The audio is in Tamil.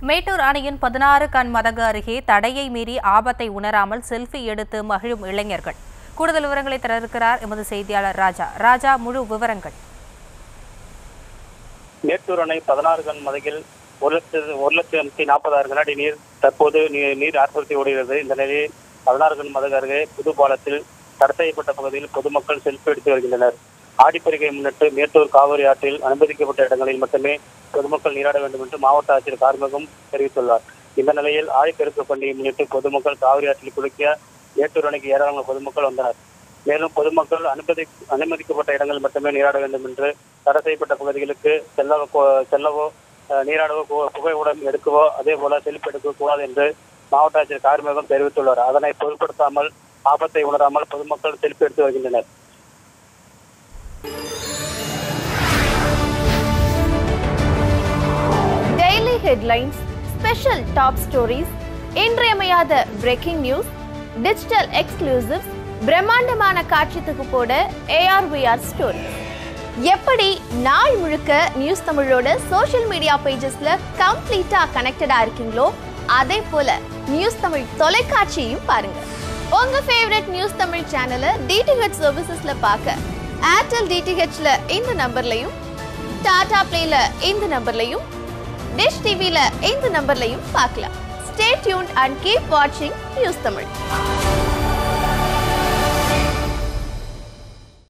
மேட்டூர் அணையின் பதினாறு கண் மதகு அருகே தடையை மீறி ஆபத்தை உணராமல் செல்ஃபி எடுத்து மகிழும் இளைஞர்கள் கூடுதல் விவரங்களை தர இருக்கிறார் எமது செய்தியாளர் ராஜா ராஜா முழு விவரங்கள் மேட்டூர் அணை பதினாறு கண் மதகில் ஒரு லட்சத்து ஒரு லட்சத்தி நாற்பதாயிரம் கனஅடி நீர் தற்போது நீ- நீர் ஆர்ப்பரித்து ஓடுகிறது இந்த நிலையில் பதினாறு கண் மதகு அருகே புது பாலத்தில் தடை செய்யப்பட்ட பகுதியில் பொதுமக்கள் செல்ஃபி எடுத்து வருகின்றனர் ஆடிப்பெருக்கை முன்னிட்டு மேட்டூர் காவிரி ஆற்றில் அனுமதிக்கப்பட்ட இடங்களில் மட்டுமே பொதுமக்கள் நீராட வேண்டும் என்று மாவட்ட ஆட்சியர் கார்மகம் தெரிவித்துள்ளார் இந்த நிலையில் ஆடிப்பெருக்கு பண்டிகை முன்னிட்டு பொதுமக்கள் காவிரி ஆற்றில் குளிக்க மேட்டூர் அணைக்கு ஏராளமான பொதுமக்கள் வந்தனர் மேலும் பொதுமக்கள் அனுமதி அனுமதிக்கப்பட்ட இடங்களில் மட்டுமே நீராட வேண்டும் என்று தடை செய்யப்பட்ட பகுதிகளுக்கு செல்லவோ கோ- செல்லவோ அஹ், நீராடவோ பு- புகைப்படம் எடுக்கவோ அதே போல செல்ஃபி எடுக்கவோ கூடாது என்று மாவட்ட ஆட்சியர் கார்மேகம் தெரிவித்துள்ளார் அதனை பொருட்படுத்தாமல் ஆபத்தை உணராமல் பொதுமக்கள் செல்ஃபி எடுத்து வருகின்றனர் daily headlines special top stories இன்றியமையாத பிரேக்கிங் நியூஸ் டிஜிட்டல் எக்ஸ்க்ளூசிவ்ஸ் பிரம்மாண்டமான காட்சி தொகுப்போட ஏஆர்விஆர் ஸ்டோரி எப்படி நாள் முழுக்க நியூஸ் தமிழோட சோஷியல் மீடியா பேஜஸ்ல கம்ப்ளீட்டா கனெக்டடா இருக்கீங்களோ அதே போல நியூஸ் தமிழ் தொலைக்காட்சியையும் பாருங்க உங்க ஃபேவரட் நியூஸ் தமிழ் சேனலை டிடிஹெச் சர்வீசஸ்ல பார்க்க ஏர்டெல் டிடிஹெச்ல இந்த நம்பர்லையும் டாடா பிளேல இந்த நம்பர்லையும் டிஷ் டிவில இந்த நம்பர்லையும் பார்க்கலாம் ஸ்டே டியூன் அண்ட் கீப் வாட்சிங் நியூஸ் தமிழ்